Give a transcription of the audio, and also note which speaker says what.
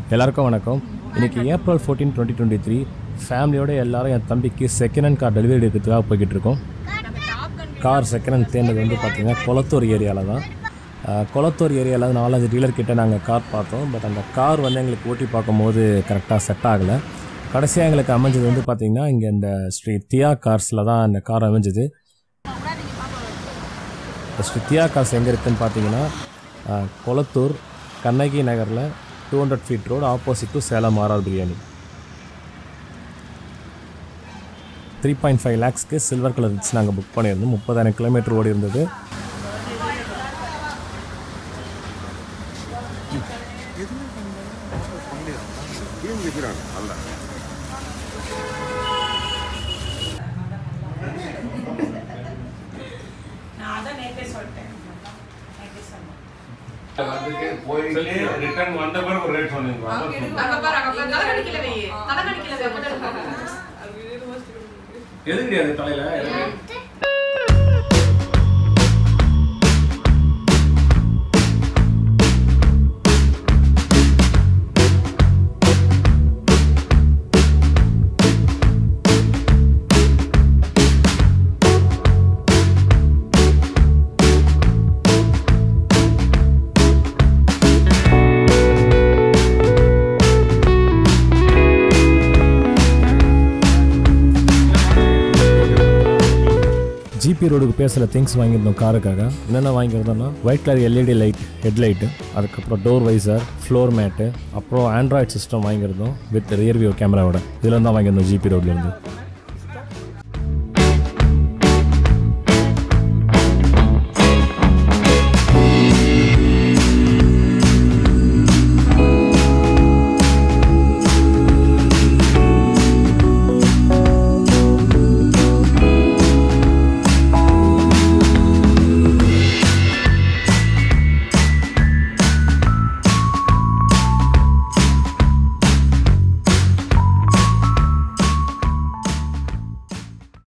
Speaker 1: எல்லாருக்கும் வணக்கம் இன்னைக்கு April fourteen twenty twenty three ஃபேமிலியோட எல்லாரும் என் தம்பிக்கு செகண்ட் ஹேண்ட் கார் டெலிவரி எடுக்கிறதுக்காக போய்கிட்டு இருக்கோம் கார் செகண்ட் ஹேண்ட் தேர்ந்தது வந்து பார்த்திங்கன்னா கொளத்தூர் ஏரியாவில் தான் அஹ், கொளத்தூர் ஏரியாவில் நாலஞ்சு டீலர் கிட்ட நாங்கள் கார் பார்த்தோம் பட் அந்த கார் வந்து எங்களுக்கு ஓட்டி பார்க்கும்போது கரெக்டாக செட் ஆகலை கடைசியாக எங்களுக்கு அமைஞ்சது வந்து பார்த்திங்கன்னா இங்கே இந்த ஸ்ரீ தியா கார்ஸில் தான் அந்த கார் அமைஞ்சது ஸ்ரீ தியா கார்ஸ் எங்கே இருக்குதுன்னு பார்த்தீங்கன்னா அஹ், கொளத்தூர் கண்ணகி நகரில் two hundred feet road opposite to Salem RR biryani three point five லேக்ஸ்க்கு சில்வர் கலர் வச்சு நாங்கள் புக் பண்ணியிருந்தோம் முப்பதாயிரம் கிலோமீட்டர் ஓடி இருந்தது
Speaker 2: நான் அதான் நேத்தே சொல்லிட்டேன் நேத்தே சொன்னேன்
Speaker 3: ரிட்டர்ன் வந்த பிறகு ஒரு ரேட் சொன்னீங்க
Speaker 2: அங்க பாரு அங்க பாரு தலை கடிக்கல வை தலை கடிக்கல வை அப்பதான்
Speaker 3: எதுக்கு அது தலையில
Speaker 1: ஜிபி ரோடுக்கு பேசுகிற திங்ஸ் வாங்கியிருந்தோம் காருக்காக என்னென்ன வாங்கியிருந்தோம்னா white colour LED light headlight அதுக்கப்புறம் டோர் வைசர் ஃப்ளோர் மேட்டு அப்புறம் ஆண்ட்ராய்ட் சிஸ்டம் வாங்கியிருந்தோம் வித் ரியர் வியூ கேமராவோட இதில் தான் வாங்கியிருந்தோம் ஜிபி ரோட்லேருந்து